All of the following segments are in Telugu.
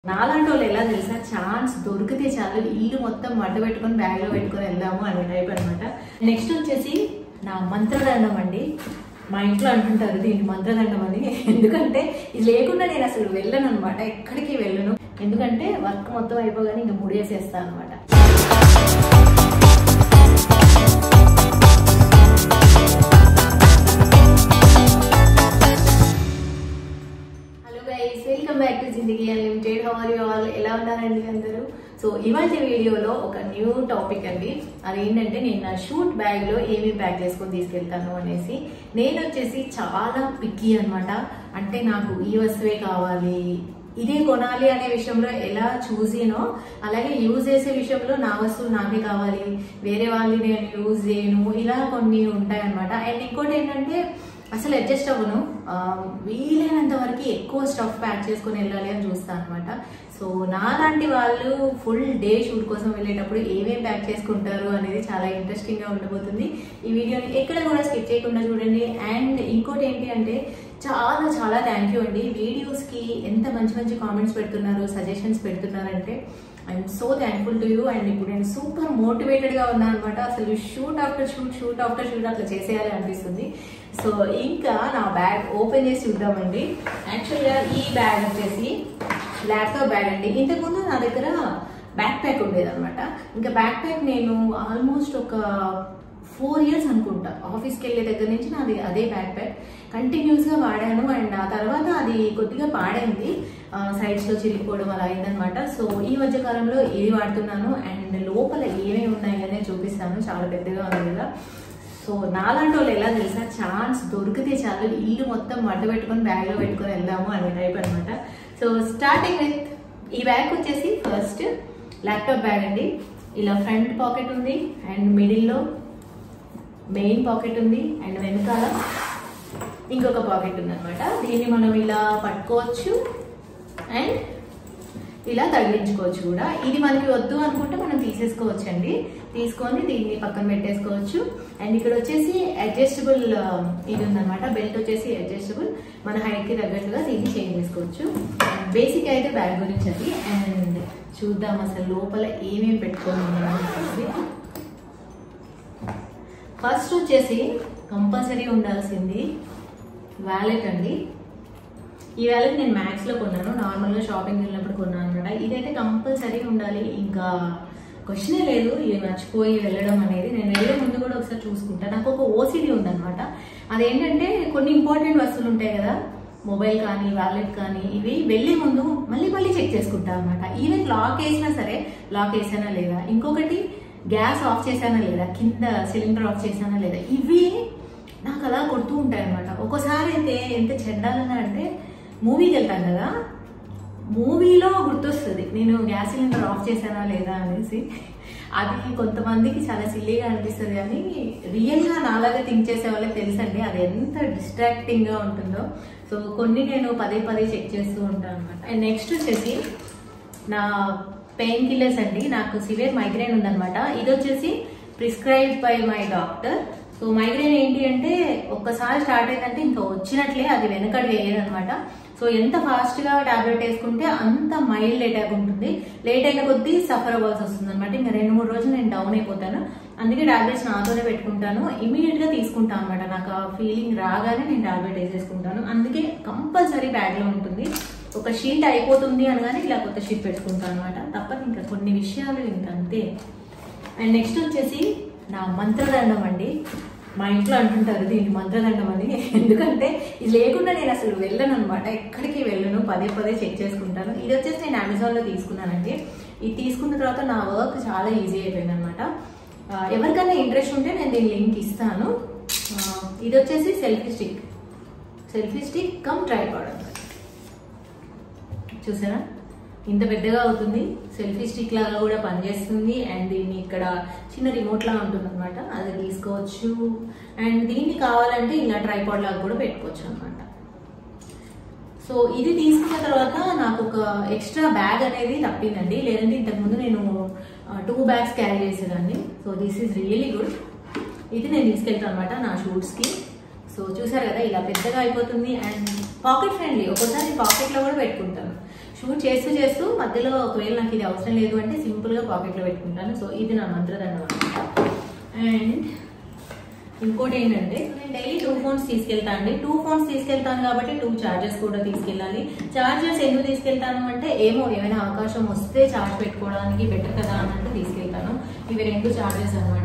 నాలాంటి వాళ్ళు ఎలా తెలుసా ఛాన్స్ దొరికితే చాలు ఇల్లు మొత్తం మడ్డ పెట్టుకొని బ్యాగ్ లో పెట్టుకొని వెళ్దాము అనే టైప్ అనమాట నెక్స్ట్ వచ్చేసి నా మంత్రదండం అండి మా ఇంట్లో అంటుంటారు దీన్ని మంత్రదండం అని ఎందుకంటే ఇది లేకుండా నేను అసలు వెళ్ళను అనమాట ఎక్కడికి వెళ్ళను ఎందుకంటే వర్క్ మొత్తం అయిపోగానే ఇంకా ముడియేసేస్తాను అనమాట hello guys welcome back to Zindagi unlimited how are you all ఎలా ఉన్నారండి అందరూ సో ఇవాళ వీడియోలో ఒక న్యూ టాపిక్ అండి అదేంటంటే నేను నా షూట్ బ్యాగ్ లో ఏమి ప్యాక్ చేసుకొని తీసుకెళ్తాను అనేసి నేను వచ్చేసి చాలా పిక్కి అన్నమాట అంటే నాకు ఈ వస్తువే కావాలి ఇదే కొనాలి అనే విషయంలో ఎలా చూసినో అలాగే యూజ్ చేసే విషయంలో నా వస్తువు నాకే కావాలి వేరే వాళ్ళని నేను యూజ్ చేయను ఇలా కొన్ని ఉంటాయి అనమాట అండ్ ఇంకోటి ఏంటంటే అసలు అడ్జస్ట్ అవ్వను ఆ, వీలైనంత వరకు ఎక్కువ స్టఫ్ ప్యాక్ చేసుకొని వెళ్ళాలి అని చూస్తాను అనమాట సో నాలాంటి వాళ్ళు ఫుల్ డే షూట్ కోసం వెళ్ళేటప్పుడు ఏమేం ప్యాక్ చేసుకుంటారు అనేది చాలా ఇంట్రెస్టింగ్ గా ఉండబోతుంది ఈ వీడియోని ఎక్కడ కూడా స్కిప్ చేయకుండా చూడండి అండ్ ఇంకోటి ఏంటి అంటే చాలా చాలా థ్యాంక్ యూ అండి వీడియోస్ కి ఎంత మంచి మంచి కామెంట్స్ పెడుతున్నారు సజెషన్స్ పెడుతున్నారంటే I'm so thankful to you and ఇప్పుడు నేను సూపర్ మోటివేటెడ్ గా ఉన్నాను అనమాట అసలు shoot after shoot shoot after shoot అట్లా చేసేయాలి అనిపిస్తుంది సో ఇంకా నా బ్యాగ్ ఓపెన్ చేసి చూద్దామండి యాక్చువల్గా ఈ బ్యాగ్ వచ్చేసి ల్యాప్టాప్ బ్యాగ్ అండి ఇంతకుముందు నా దగ్గర బ్యాక్ ప్యాక్ ఉండేది అనమాట ఇంకా బ్యాక్ ప్యాక్ నేను ఆల్మోస్ట్ ఒక ఫోర్ ఇయర్స్ అనుకుంటా ఆఫీస్కి వెళ్ళే దగ్గర నుంచి నాది అదే బ్యాక్ ప్యాక్ కంటిన్యూస్ గా వాడాను అండ్ ఆ తర్వాత అది కొద్దిగా పాడైంది సైడ్స్ లో చిరిగిపోవడం అలా అయిందనమాట సో ఈ మధ్య కాలంలో ఇది వాడుతున్నాను అండ్ లోపల ఏమేమి ఉన్నాయి అనేది చూపిస్తాను చాలా పెద్దగా ఉంది కదా సో నాలాంటి వాళ్ళు ఎలా తెలుసా ఛాన్స్ దొరికితే చాలు ఇల్లు మొత్తం మడ్డ పెట్టుకొని బ్యాగ్ లో పెట్టుకొని వెళ్దాము అనే టైప్ అనమాట సో స్టార్టింగ్ విత్ ఈ బ్యాగ్ వచ్చేసి ఫస్ట్ ల్యాప్టాప్ బ్యాగ్ అండి ఇలా ఫ్రంట్ పాకెట్ ఉంది అండ్ మిడిల్లో మెయిన్ పాకెట్ ఉంది అండ్ వెనకాల ఇంకొక పాకెట్ ఉంది అనమాట దీన్ని మనం ఇలా పట్టుకోవచ్చు అండ్ ఇలా తగిలించుకోవచ్చు కూడా ఇది మనకి వద్దు అనుకుంటే మనం తీసేసుకోవచ్చు అండి తీసుకొని దీన్ని పక్కన పెట్టేసుకోవచ్చు అండ్ ఇక్కడ వచ్చేసి అడ్జస్టబుల్ ఇది ఉందన్నమాట బెల్ట్ వచ్చేసి అడ్జస్టబుల్ మన హైట్ కి తగ్గట్టుగా దీన్ని చేంజ్ చేసుకోవచ్చు బేసిక్ అయితే బ్యాగ్ గురించి అది అండ్ చూద్దాం అసలు లోపల ఏమేమి పెట్టుకోవాలి అనేది ఫస్ట్ వచ్చేసి కంపల్సరీ ఉండాల్సింది వ్యాలెట్ అండి ఈ వ్యాలెట్ నేను మ్యాక్స్ లో కొన్నాను నార్మల్ గా షాపింగ్ వెళ్ళినప్పుడు కొన్నాను అనమాట ఇదైతే కంపల్సరీ ఉండాలి ఇంకా క్వశ్చనే లేదు ఇది మర్చిపోయి వెళ్ళడం అనేది నేను వెళ్ళే ముందు కూడా ఒకసారి చూసుకుంటా నాకు ఒక ఓసిడి ఉందన్నమాట అదేంటంటే కొన్ని ఇంపార్టెంట్ వస్తువులు ఉంటాయి కదా మొబైల్ కానీ వ్యాలెట్ కానీ ఇవి వెళ్ళే ముందు మళ్ళీ మళ్ళీ చెక్ చేసుకుంటా అనమాట ఈవెన్ లాక్ వేసినా సరే లాక్ వేసానా లేదా ఇంకొకటి గ్యాస్ ఆఫ్ చేశానా లేదా కింద సిలిండర్ ఆఫ్ చేశానా లేదా ఇవి నాకు అలా కొడుతూ ఉంటాయి అనమాట ఒక్కోసారి అయితే ఎంత చెడ్డాలని అంటే మూవీకి వెళ్తాను కదా మూవీలో గుర్తొస్తుంది నేను గ్యాస్ సిలిండర్ ఆఫ్ చేశానా లేదా అనేసి అది కొంతమందికి చాలా సిల్లీగా అనిపిస్తుంది కానీ రియల్గా నాలాగా థింక్ చేసే వాళ్ళకి తెలుసండి అది ఎంత డిస్ట్రాక్టింగ్ గా ఉంటుందో సో కొన్ని నేను పదే పదే చెక్ చేస్తూ ఉంటాను అనమాట అండ్ నెక్స్ట్ వచ్చేసి నా పెయిన్ కిల్లర్స్ అండి నాకు సివియర్ మైగ్రేన్ ఉందన్నమాట ఇది వచ్చేసి prescribe by my doctor so migraine ఏంటి అంటే ఒక్కసారి స్టార్ట్ అయిందంటే ఇంకా వచ్చినట్లే అది వెనకడి వేయదనమాట సో ఎంత ఫాస్ట్ గా టాబ్లెట్ వేసుకుంటే అంత మైల్డ్ అటాక్ ఉంటుంది లేట్ అయిన కొద్దీ సఫర్ అవ్వాల్సి వస్తుంది అనమాట ఇంకా రెండు మూడు రోజులు నేను డౌన్ అయిపోతాను అందుకే టాబ్లెట్స్ నాతోనే పెట్టుకుంటాను ఇమీడియట్ గా తీసుకుంటాను అనమాట నాకు ఆ ఫీలింగ్ రాగానే నేను టాబ్లెట్ వేసేసుకుంటాను అందుకే కంపల్సరీ బ్యాగ్ లో ఉంటుంది ఒక షీట్ అయిపోతుంది అనగానే ఇలా కొత్త షీట్ పెట్టుకుంటాను అనమాట తప్పదు ఇంకా కొన్ని విషయాలు ఇంకా అంతే అండ్ నెక్స్ట్ వచ్చేసి నా మంత్రదండం అండి మా ఇంట్లో అంటుంటారు దీన్ని మంత్రదండం అని ఎందుకంటే ఇది లేకుండా నేను అసలు వెళ్ళను అనమాట ఎక్కడికి వెళ్ళను పదే పదే చెక్ చేసుకుంటాను ఇది వచ్చేసి నేను అమెజాన్ లో తీసుకున్నానండి ఇది తీసుకున్న తర్వాత నా వర్క్ చాలా ఈజీ అయిపోయింది అనమాట ఎవరికైనా ఇంట్రెస్ట్ ఉంటే నేను దీని లింక్ ఇస్తాను ఆ, ఇది వచ్చేసి selfie stick selfie stick cum tripod అనమాట చూసారా ఇంత పెద్దగా అవుతుంది సెల్ఫీ స్టిక్ లాగా కూడా పనిచేస్తుంది అండ్ దీన్ని ఇక్కడ చిన్న రిమోట్ లాగా ఉంటుంది అనమాట అది తీసుకోవచ్చు అండ్ దీన్ని కావాలంటే ఇలా ట్రైపాడ్ లాగా కూడా పెట్టుకోవచ్చు అనమాట సో ఇది తీసుకున్న తర్వాత నాకు ఒక ఎక్స్ట్రా బ్యాగ్ అనేది తప్పిందండి లేదంటే ఇంతకుముందు నేను టూ బ్యాగ్స్ క్యారీ చేసేదాన్ని so this is really good ఇది నేను తీసుకెళ్తాను అనమాట నా షూట్స్కి సో చూసారు కదా ఇలా పెద్దగా అయిపోతుంది అండ్ పాకెట్ ఫ్రెండ్లీ ఒక్కోసారి పాకెట్లో కూడా పెట్టుకుంటాను షూట్ చేస్తూ చేస్తూ మధ్యలో ఒకవేళ నాకు ఇది అవసరం లేదు అంటే సింపుల్గా పాకెట్లో పెట్టుకుంటాను సో ఇది నా మంత్రదండం అనమాట అండ్ ఇంకోటి ఏంటంటే నేను డైలీ టూ ఫోన్స్ తీసుకెళ్తాను అండి టూ ఫోన్స్ తీసుకెళ్తాను కాబట్టి టూ చార్జర్స్ కూడా తీసుకెళ్ళాలి చార్జర్స్ ఎందుకు తీసుకెళ్తాను అంటే ఏమో ఏమైనా అవకాశం వస్తే చార్జ్ పెట్టుకోవడానికి బెటర్ కదా అన్నట్టు తీసుకెళ్తాను ఇవి రెండు చార్జర్స్ అనమాట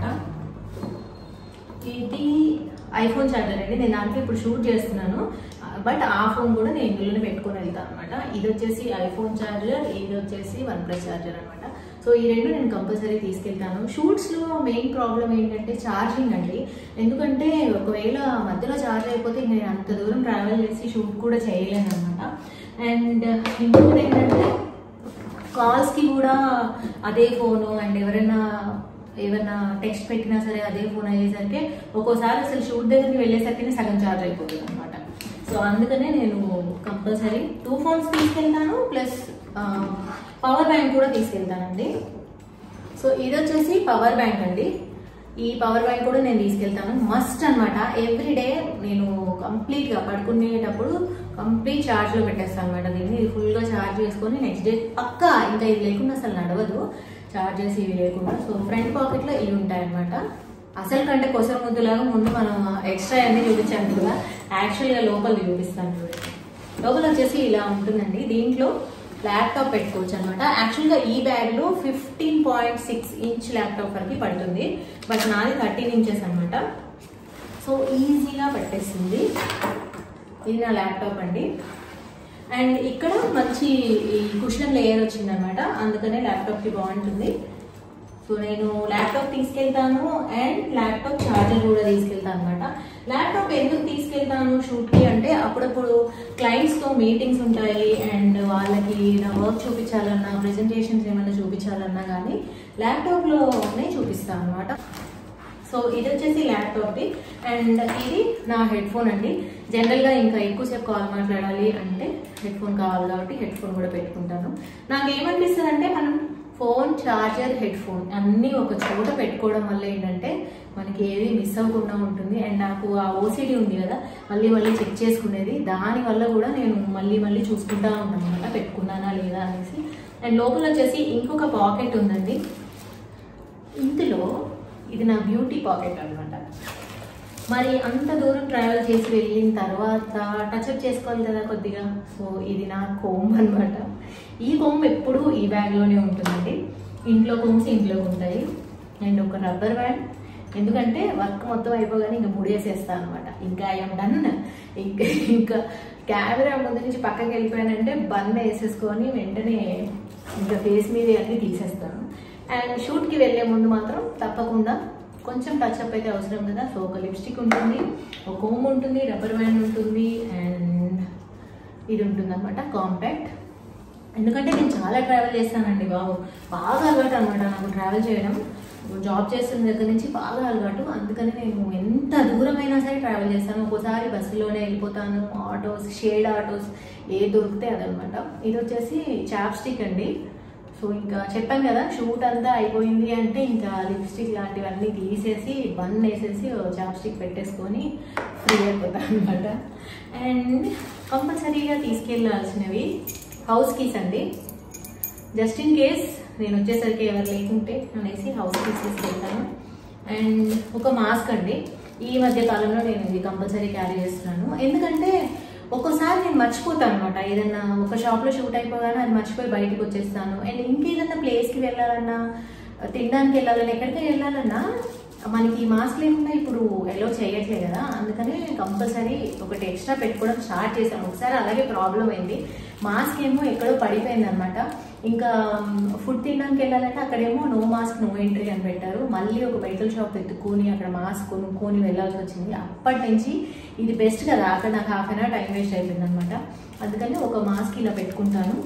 ఇది ఐఫోన్ చార్జర్ అండి నేను దాంట్లో ఇప్పుడు షూట్ చేస్తున్నాను బట్ ఆ ఫోన్ కూడా నేను ఇందులోనే పెట్టుకొని వెళ్తాను అనమాట ఇది వచ్చేసి ఐఫోన్ చార్జర్ ఇది వచ్చేసి వన్ ప్లస్ చార్జర్ అనమాట సో ఈ రెండు నేను కంపల్సరీ తీసుకెళ్తాను షూట్స్లో మెయిన్ ప్రాబ్లం ఏంటంటే ఛార్జింగ్ అండి ఎందుకంటే ఒకవేళ మధ్యలో ఛార్జ్ అయిపోతే ఇంక నేను అంత దూరం ట్రావెల్ చేసి షూట్ కూడా చేయలేను అనమాట అండ్ ఇంకొకటి ఏంటంటే కాల్స్కి కూడా అదే ఫోను అండ్ ఎవరైనా ఏమైనా టెక్స్ట్ పెట్టినా సరే అదే ఫోన్ అయ్యేసరికి ఒక్కోసారి అసలు షూట్ దగ్గరికి వెళ్ళేసరికి సగం ఛార్జ్ అయిపోతుంది అనమాట సో అందుకనే నేను కంపల్సరీ టూ ఫోన్స్ తీసుకెళ్తాను ప్లస్ పవర్ బ్యాంక్ కూడా తీసుకెళ్తానండి సో ఇది వచ్చేసి పవర్ బ్యాంక్ అండి ఈ పవర్ బ్యాంక్ కూడా నేను తీసుకెళ్తాను మస్ట్ అనమాట ఎవ్రీ డే నేను కంప్లీట్గా పడుకునేటప్పుడు కంప్లీట్ ఛార్జ్లో పెట్టేస్తాను అనమాట దీన్ని ఇది ఫుల్గా ఛార్జ్ చేసుకొని నెక్స్ట్ డే పక్కా ఇంకా ఇది లేకుండా అసలు నడవదు ఛార్జెస్ ఇవి లేకుండా సో ఫ్రంట్ పాకెట్లో ఇవి ఉంటాయన్నమాట అసలు కంటే కొసర ముద్దులాగా ముందు మనం ఎక్స్ట్రా అన్ని చూపించాను కదా యాక్చువల్గా లోపల చూపిస్తాను చూడండి లోపల వచ్చేసి ఇలా ఉంటుందండి దీంట్లో ల్యాప్టాప్ పెట్టుకోవచ్చు అనమాట యాక్చువల్గా ఈ బ్యాగ్లో fifteen point six inch laptop వరకు పడుతుంది బట్ నాది థర్టీన్ ఇంచెస్ అనమాట సో ఈజీగా పట్టేస్తుంది ఇది నా ల్యాప్టాప్ అండి అండ్ ఇక్కడ మంచి ఈ కుషన్ లేయర్ వచ్చిందనమాట అందుకనే ల్యాప్టాప్కి బాగుంటుంది సో నేను ల్యాప్టాప్ తీసుకెళ్తాను అండ్ ల్యాప్టాప్ ఛార్జర్ కూడా తీసుకెళ్తాను అనమాట ల్యాప్టాప్ ఎందుకు తీసుకెళ్తాను షూట్కి అంటే అప్పుడప్పుడు క్లయింట్స్తో మీటింగ్స్ ఉంటాయి అండ్ వాళ్ళకి నా వర్క్ చూపించాలన్నా ప్రెజెంటేషన్స్ ఏమైనా చూపించాలన్నా కానీ ల్యాప్టాప్లోనే చూపిస్తాను అనమాట సో ఇది వచ్చేసి ల్యాప్టాప్ది అండ్ ఇది నా హెడ్ ఫోన్ అండి జనరల్గా ఇంకా ఎక్కువసేపు కాల్ మాట్లాడాలి అంటే హెడ్ ఫోన్ కావాలి కాబట్టి హెడ్ ఫోన్ కూడా పెట్టుకుంటాను నాకు ఏమనిపిస్తుంది అంటే మనం ఫోన్ ఛార్జర్ హెడ్ ఫోన్ అన్నీ ఒక చోట పెట్టుకోవడం వల్ల ఏంటంటే మనకి ఏది మిస్ అవ్వకుండా ఉంటుంది అండ్ నాకు ఆ ఓసిడి ఉంది కదా మళ్ళీ మళ్ళీ చెక్ చేసుకునేది దాని వల్ల కూడా నేను మళ్ళీ మళ్ళీ చూసుకుంటా ఉంటాను అనమాట పెట్టుకున్నానా లేదా అనేసి అండ్ లోపల వచ్చేసి ఇంకొక పాకెట్ ఉందండి ఇందులో ఇది నా బ్యూటీ పాకెట్ అనమాట మరి అంత దూరం ట్రావెల్ చేసి వెళ్ళిన తర్వాత టచ్అప్ చేసుకోవాలి కదా కొద్దిగా సో ఇది నా కోమ్ అనమాట ఈ కోమ్ ఎప్పుడు ఈ బ్యాగ్లోనే ఉంటుందండి ఇంట్లో కోమ్స్ ఇంట్లో ఉంటాయి అండ్ ఒక రబ్బర్ బ్యాండ్ ఎందుకంటే వర్క్ మొత్తం అయిపోగానే ఇంకా ముడేసేస్తాను అనమాట ఇంకా ఐఎమ్ డన్ ఇంకా ఇంకా కెమెరా ముందు నుంచి పక్కకి వెళ్ళిపోయానంటే బన్ వేసేసుకొని వెంటనే ఇంకా ఫేస్ మీద అన్నీ తీసేస్తాను అండ్ షూట్కి వెళ్ళే ముందు మాత్రం తప్పకుండా కొంచెం టచ్అప్ అయితే అవసరం కదా సో ఒక లిప్స్టిక్ ఉంటుంది ఒక కోమ్ ఉంటుంది రబ్బర్ బ్యాండ్ ఉంటుంది అండ్ ఇది ఉంటుంది అనమాట కాంపాక్ట్ ఎందుకంటే నేను చాలా ట్రావెల్ చేస్తానండి బాబు బాగా అలవాటు అనమాట నాకు ట్రావెల్ చేయడం జాబ్ చేస్తున్న దగ్గర నుంచి బాగా అలవాటు అందుకని నేను ఎంత దూరమైనా సరే ట్రావెల్ చేస్తాను ఒక్కోసారి బస్సులోనే వెళ్ళిపోతాను ఆటోస్ షేడ్ ఆటోస్ ఏ దొరికితే అదనమాట ఇది వచ్చేసి చాప్ స్టిక్ అండి సో ఇంకా చెప్పాను కదా షూట్ అంతా అయిపోయింది అంటే ఇంకా లిప్స్టిక్ లాంటివన్నీ తీసేసి బన్ వేసేసి చాప్స్టిక్ పెట్టేసుకొని ఫ్రీ అయిపోతాను అనమాట అండ్ కంపల్సరీగా తీసుకెళ్ళాల్సినవి హౌస్ కీస్ అండి జస్ట్ ఇన్ కేస్ నేను వచ్చేసరికి ఎవరు లేకుంటే అనేసి హౌస్ కీస్ తీసుకెళ్తాను అండ్ ఒక మాస్క్ అండి ఈ మధ్య కాలంలో నేను ఇది కంపల్సరీ క్యారీ చేస్తున్నాను ఎందుకంటే ఒక్కోసారి నేను మర్చిపోతాను అనమాట ఏదన్నా ఒక షాప్లో షూట్ అయిపోగానే అది మర్చిపోయి బయటకు వచ్చేస్తాను అండ్ ఇంకేదన్నా ప్లేస్కి వెళ్ళాలన్నా తినడానికి వెళ్ళాలన్నా ఎక్కడికి వెళ్ళాలన్నా మనకి ఈ మాస్క్ లేకుండా ఇప్పుడు ఎలో చేయట్లేదు కదా అందుకని కంపల్సరీ ఒకటి ఎక్స్ట్రా పెట్టుకోవడం స్టార్ట్ చేశాను ఒకసారి అలాగే ప్రాబ్లం అయింది మాస్క్ ఏమో ఎక్కడో పడిపోయింది అనమాట ఇంకా ఫుడ్ తినడానికి వెళ్ళాలంటే అక్కడేమో నో మాస్క్ నో ఎంట్రీ అని పెట్టారు మళ్ళీ ఒక మెడికల్ షాప్ ఎత్తుకొని అక్కడ మాస్క్ కొనుక్కొని వెళ్ళాల్సి వచ్చింది అప్పటి నుంచి ఇది బెస్ట్ కదా అక్కడ నాకు half an hour time waste అయిపోయింది అనమాట అందుకని ఒక మాస్క్ ఇలా పెట్టుకుంటాను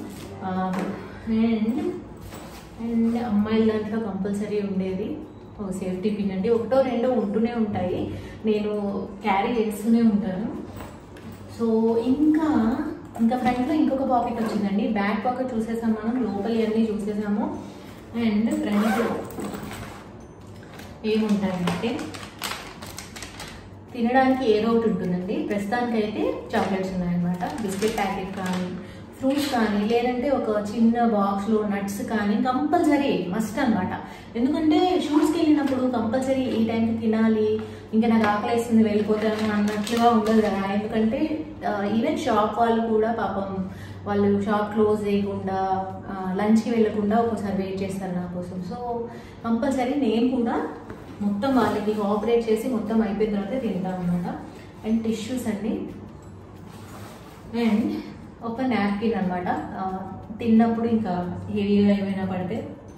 అండ్ అండ్ అమ్మాయిల దాంట్లో కంపల్సరీ ఉండేది ఒక సేఫ్టీ పిన్ అండి ఒకటో రెండో ఉంటూనే ఉంటాయి నేను క్యారీ చేస్తూనే ఉంటాను సో ఇంకా ఇంకా ఫ్రంట్లో ఇంకొక పాకెట్ వచ్చిందండి బ్యాక్ పాకెట్ చూసేసాం మనం లోపలి అన్నీ చూసేసాము అండ్ ఫ్రంట్ ఏముంటాయంటే తినడానికి ఏదో ఒకటి ఉంటుందండి ప్రస్తుతానికి అయితే చాక్లెట్స్ ఉన్నాయన్నమాట బిస్కెట్ ప్యాకెట్ కానీ ఫ్రూట్స్ కానీ లేదంటే ఒక చిన్న బాక్స్లో నట్స్ కానీ కంపల్సరీ మస్ట్ అన్నమాట ఎందుకంటే షూట్స్కి వెళ్ళినప్పుడు కంపల్సరీ ఈ టైంకి తినాలి ఇంకా నాకు ఆకలిస్తుంది వెళ్ళిపోతాను అన్నట్లుగా ఉండదు కదా ఎందుకంటే ఈవెన్ షాప్ వాళ్ళు కూడా పాపం వాళ్ళు షాప్ క్లోజ్ చేయకుండా లంచ్కి వెళ్ళకుండా ఒకసారి వెయిట్ చేస్తారు నా కోసం సో కంపల్సరీ నేను కూడా మొత్తం వాళ్ళకి కోఆపరేట్ చేసి మొత్తం అయిపోయిన తర్వాత తింటాను అనమాట అండ్ టిష్యూస్ అండి అండ్ ఒక నాప్కిన్ అనమాట తిన్నప్పుడు ఇంకా హెవీగా ఏమైనా పడితే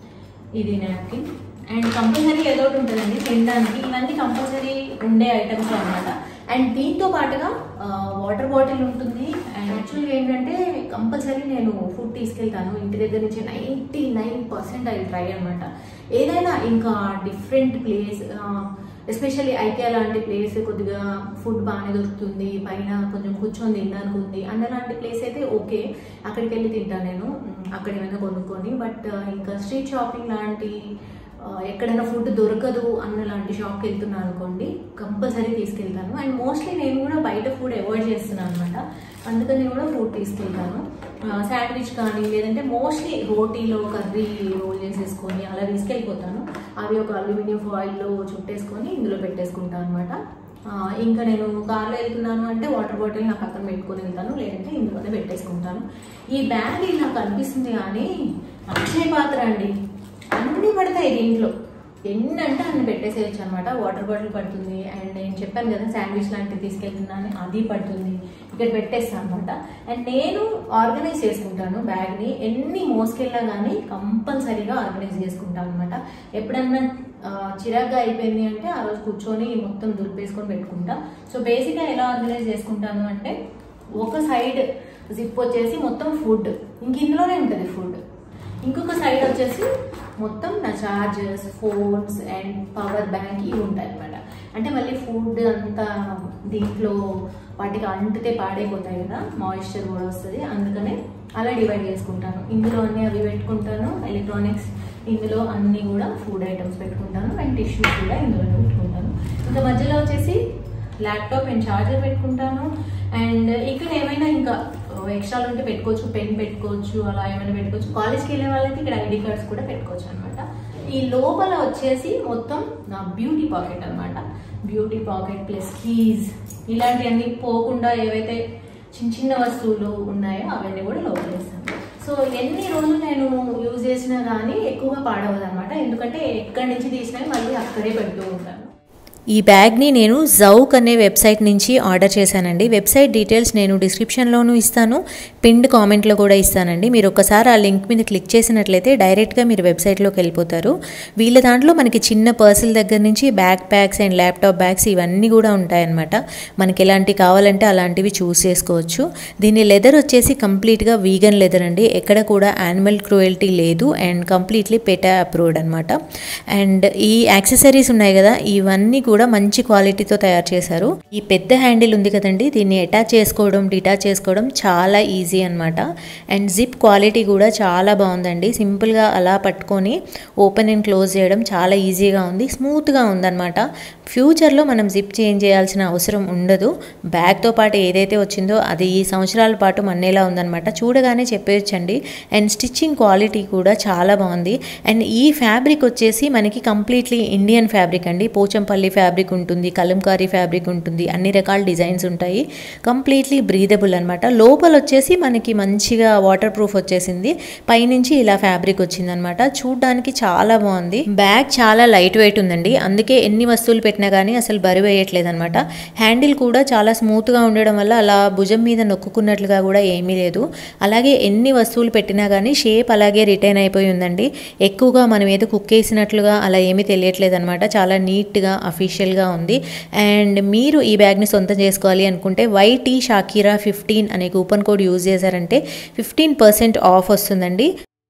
ఇది నాప్కిన్ అండ్ కంపల్సరీ ఏదో ఒకటి ఉంటుందండి తినడానికి ఇవన్నీ కంపల్సరీ ఉండే ఐటమ్స్ అనమాట అండ్ దీంతో పాటుగా వాటర్ బాటిల్ ఉంటుంది అండ్ యాక్చువల్గా ఏంటంటే కంపల్సరీ నేను ఫుడ్ తీసుకెళ్తాను ఇంటి దగ్గర నుంచి నైంటీ నైన్ పర్సెంట్ అవి ట్రై అనమాట ఏదైనా ఇంకా డిఫరెంట్ ప్లేస్ ఎస్పెషల్లీ ఐకియా లాంటి ప్లేస్ కొద్దిగా ఫుడ్ బాగానే దొరుకుతుంది పైన కొంచెం కూర్చొని తినడానికి ఉంది అన్న లాంటి ప్లేస్ అయితే ఓకే అక్కడికి వెళ్ళి తింటాను నేను అక్కడ ఏమైనా కొనుక్కొని బట్ ఇంకా స్ట్రీట్ షాపింగ్ లాంటి ఎక్కడైనా ఫుడ్ దొరకదు అన్న లాంటి షాప్కి వెళ్తున్నాను అనుకోండి కంపల్సరీ తీసుకెళ్తాను అండ్ మోస్ట్లీ నేను కూడా బయట ఫుడ్ అవాయిడ్ చేస్తున్నాను అనమాట అందుకని కూడా ఫుడ్ తీసుకెళ్తాను శాండ్విచ్ కానీ లేదంటే మోస్ట్లీ రోటీలో కర్రీ రోల్ చేసేసుకొని అలా తీసుకెళ్ళిపోతాను అవి ఒక అల్యూమినియం ఫాయిల్లో చుట్టేసుకొని ఇందులో పెట్టేసుకుంటాను అనమాట ఇంకా నేను కార్లో వెళ్తున్నాను అంటే వాటర్ బాటిల్ నా పక్కన పెట్టుకొని వెళ్తాను లేదంటే ఇందులోనే పెట్టేసుకుంటాను ఈ బ్యాగ్ నాకు అనిపిస్తుంది కానీ అక్షయ పాత్ర అండి అన్నీ పడతాయి దీంట్లో ఎన్ని అంటే అన్ని పెట్టేసేయచ్చు అనమాట వాటర్ బాటిల్ పడుతుంది అండ్ నేను చెప్పాను కదా శాండ్విచ్ లాంటివి తీసుకెళ్తున్నాను అది పడుతుంది ఇక్కడ పెట్టేస్తాను అనమాట అండ్ నేను ఆర్గనైజ్ చేసుకుంటాను బ్యాగ్ని ఎన్ని మోసుకెళ్ళినా కానీ కంపల్సరీగా ఆర్గనైజ్ చేసుకుంటాను అనమాట ఎప్పుడన్నా చిరాగ్గా అయిపోయింది అంటే ఆ రోజు కూర్చొని మొత్తం దులిపేసుకొని పెట్టుకుంటా సో బేసిక్గా ఎలా ఆర్గనైజ్ చేసుకుంటాను అంటే ఒక సైడ్ జిప్ వచ్చేసి మొత్తం ఫుడ్ ఇంక ఇందులోనే ఉంటుంది ఫుడ్ ఇంకొక సైడ్ వచ్చేసి మొత్తం నా chargers phones and power bank ఇవి ఉంటాయి అనమాట అంటే మళ్ళీ ఫుడ్ అంతా దీంట్లో వాటికి అంటితే పాడైపోతాయి కదా మాయిశ్చర్ కూడా వస్తుంది అందుకనే అలా డివైడ్ చేసుకుంటాను ఇందులో అన్ని అవి పెట్టుకుంటాను ఎలక్ట్రానిక్స్ ఇందులో అన్ని కూడా ఫుడ్ ఐటమ్స్ పెట్టుకుంటాను అండ్ టిష్యూస్ కూడా ఇందులోనే పెట్టుకుంటాను ఇంకా మధ్యలో వచ్చేసి ల్యాప్టాప్ అండ్ ఛార్జర్ పెట్టుకుంటాను అండ్ ఇక్కడ ఏమైనా ఇంకా ఎక్స్ట్రా ఉంటే పెట్టుకోవచ్చు పెన్ పెట్టుకోవచ్చు అలా ఏమైనా పెట్టుకోవచ్చు కాలేజ్కి వెళ్ళే వాళ్ళకి ఇక్కడ ఐడి కార్డ్స్ కూడా పెట్టుకోవచ్చు అనమాట ఈ లోపల వచ్చేసి మొత్తం నా బ్యూటీ పాకెట్ అనమాట బ్యూటీ పాకెట్ ప్లస్ కీజ్ ఇలాంటివన్నీ పోకుండా ఏవైతే చిన్న చిన్న వస్తువులు ఉన్నాయో అవన్నీ కూడా లోపలేస్తాను సో ఎన్ని రోజులు నేను యూజ్ చేసినా కానీ ఎక్కువగా పాడవదు అనమాట ఎందుకంటే ఎక్కడి నుంచి తీసినా మళ్ళీ అక్కడే పెడుతూ ఉంటాను ఈ బ్యాగ్ని నేను జౌక్ అనే వెబ్సైట్ నుంచి ఆర్డర్ చేశానండి వెబ్సైట్ డీటెయిల్స్ నేను డిస్క్రిప్షన్లోనూ ఇస్తాను పిండ్ కామెంట్లో కూడా ఇస్తానండి మీరు ఒకసారి ఆ లింక్ మీద క్లిక్ చేసినట్లయితే డైరెక్ట్గా మీరు వెబ్సైట్లోకి వెళ్ళిపోతారు వీళ్ళ దాంట్లో మనకి చిన్న పర్సుల దగ్గర నుంచి backpacks and laptop bags ఇవన్నీ కూడా ఉంటాయన్నమాట మనకి ఎలాంటివి కావాలంటే అలాంటివి చూస్ చేసుకోవచ్చు దీని లెదర్ వచ్చేసి కంప్లీట్గా వీగన్ లెదర్ అండి ఎక్కడ కూడా యానిమల్ క్రూయల్టీ లేదు అండ్ కంప్లీట్లీ పెటా అప్రూవ్డ్ అనమాట అండ్ ఈ యాక్సెసరీస్ ఉన్నాయి కదా ఇవన్నీ కూడా మంచి క్వాలిటీతో తయారు చేశారు ఈ పెద్ద హ్యాండిల్ ఉంది కదండి దీన్ని అటాచ్ చేసుకోవడం డిటాచ్ చేసుకోవడం చాలా ఈజీ అనమాట అండ్ జిప్ క్వాలిటీ కూడా చాలా బాగుందండి సింపుల్గా అలా పట్టుకొని ఓపెన్ అండ్ క్లోజ్ చేయడం చాలా ఈజీగా ఉంది స్మూత్గా ఉందన్నమాట ఫ్యూచర్లో మనం జిప్ చేంజ్ చేయాల్సిన అవసరం ఉండదు బ్యాగ్తో పాటు ఏదైతే వచ్చిందో అది ఈ సంవత్సరాల పాటు మన్నేలా ఉందన్నమాట చూడగానే చెప్పేయచ్చండి అండ్ స్టిచ్చింగ్ క్వాలిటీ కూడా చాలా బాగుంది అండ్ ఈ ఫ్యాబ్రిక్ వచ్చేసి మనకి కంప్లీట్లీ ఇండియన్ ఫ్యాబ్రిక్ అండి పోచంపల్లి ఫ్యాబ్రిక్ ఉంటుంది కలంకారీ ఫ్యాబ్రిక్ ఉంటుంది అన్ని రకాల డిజైన్స్ ఉంటాయి కంప్లీట్లీ బ్రీదబుల్ అనమాట లోపల వచ్చేసి మనకి మంచిగా వాటర్ ప్రూఫ్ వచ్చేసింది పైనుంచి ఇలా ఫ్యాబ్రిక్ వచ్చిందనమాట చూడడానికి చాలా బాగుంది బ్యాగ్ చాలా లైట్ వెయిట్ ఉందండి అందుకే ఎన్ని వస్తువులు పెట్టినా కానీ అసలు బరువు వేయట్లేదు అనమాట హ్యాండిల్ కూడా చాలా స్మూత్గా ఉండడం వల్ల అలా భుజం మీద నొక్కున్నట్లుగా కూడా ఏమీ లేదు అలాగే ఎన్ని వస్తువులు పెట్టినా కానీ షేప్ అలాగే రిటైన్ అయిపోయి ఉందండి ఎక్కువగా మనం ఏదో కుక్ వేసినట్లుగా అలా ఏమీ తెలియట్లేదు అనమాట చాలా నీట్గా అఫీషియల్గా ఉంది అండ్ మీరు ఈ బ్యాగ్ని సొంతం చేసుకోవాలి అనుకుంటే వైటీ షాకీరా ఫిఫ్టీన్ అనే కూపన్ కోడ్ యూజ్ చేశారంటే ఫిఫ్టీన్ పర్సెంట్ ఆఫ్ వస్తుందండి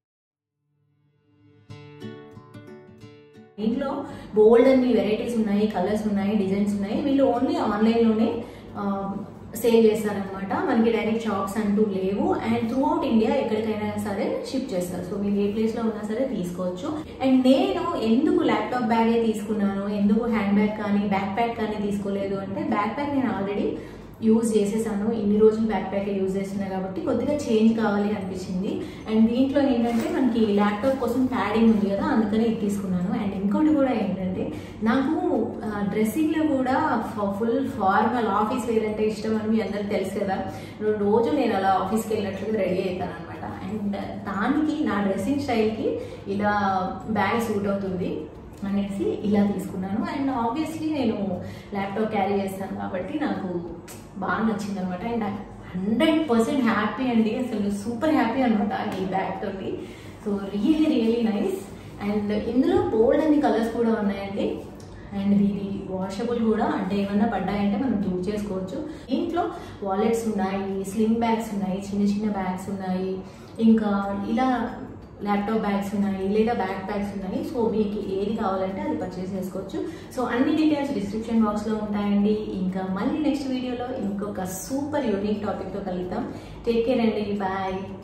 దీంట్లో బోల్డ్ అన్ని వెరైటీస్ ఉన్నాయి కలర్స్ ఉన్నాయి డిజైన్స్ ఉన్నాయి వీళ్ళు ఓన్లీ ఆన్లైన్లోనే సేల్ చేస్తారనమాట మనకి డైరెక్ట్ షాప్స్ అంటూ లేవు అండ్ త్రూ అవుట్ ఇండియా ఎక్కడికైనా సరే షిప్ చేస్తారు సో మీరు ఏ ప్లేస్ లో ఉన్నా సరే తీసుకోవచ్చు అండ్ నేను ఎందుకు ల్యాప్టాప్ బ్యాగే తీసుకున్నాను ఎందుకు హ్యాండ్ బ్యాగ్ కానీ బ్యాక్ ప్యాక్ కానీ తీసుకోలేదు అంటే బ్యాక్ ప్యాక్ నేను ఆల్రెడీ యూజ్ చేసేసాను ఇన్ని రోజులు బ్యాక్ ప్యాక్ యూజ్ చేస్తున్నా కాబట్టి కొద్దిగా చేంజ్ కావాలి అనిపించింది అండ్ దీంట్లో ఏంటంటే మనకి ల్యాప్టాప్ కోసం ప్యాడింగ్ ఉంది కదా అందుకనే ఇది తీసుకున్నాను అండ్ ఇంకోటి కూడా ఏంటంటే నాకు డ్రెస్సింగ్లో కూడా ఫుల్ ఫార్మల్ ఆఫీస్ వేర్ అంటే ఇష్టం అని మీ అందరికి తెలుసు కదా రోజు నేను అలా ఆఫీస్కి వెళ్ళినట్లుగా రెడీ అవుతాను అనమాట అండ్ దానికి నా డ్రెస్సింగ్ స్టైల్కి ఇలా బ్యాగ్ సూట్ అవుతుంది అనేసి ఇలా తీసుకున్నాను అండ్ ఆబ్వియస్లీ నేను ల్యాప్టాప్ క్యారీ చేస్తాను కాబట్టి నాకు బాగా నచ్చింది అనమాట అండ్ హండ్రెడ్ పర్సెంట్ హ్యాపీ అండి అసలు సూపర్ హ్యాపీ అనమాట ఈ బ్యాగ్ తోటి so really really nice and ఇందులో బోల్డ్ అన్ని కలర్స్ కూడా ఉన్నాయండి అండ్ ఇది వాషబుల్ కూడా అంటే ఏమన్నా పడ్డాయంటే మనం యూజ్ చేసుకోవచ్చు ఇంట్లో వాలెట్స్ ఉన్నాయి స్లింగ్ బ్యాగ్స్ ఉన్నాయి చిన్న చిన్న బ్యాగ్స్ ఉన్నాయి ఇంకా ఇలా ల్యాప్టాప్ బ్యాగ్స్ ఉన్నాయి లేదా బ్యాక్ బ్యాగ్స్ ఉన్నాయి సో మీకు ఏది కావాలంటే అది పర్చేస్ చేసుకోవచ్చు సో అన్ని డీటెయిల్స్ డిస్క్రిప్షన్ బాక్స్లో ఉంటాయండి ఇంకా మళ్ళీ నెక్స్ట్ వీడియోలో ఇంకొక సూపర్ యూనిక్ టాపిక్తో కలుద్దాం టేక్ కేర్ అండి బాయ్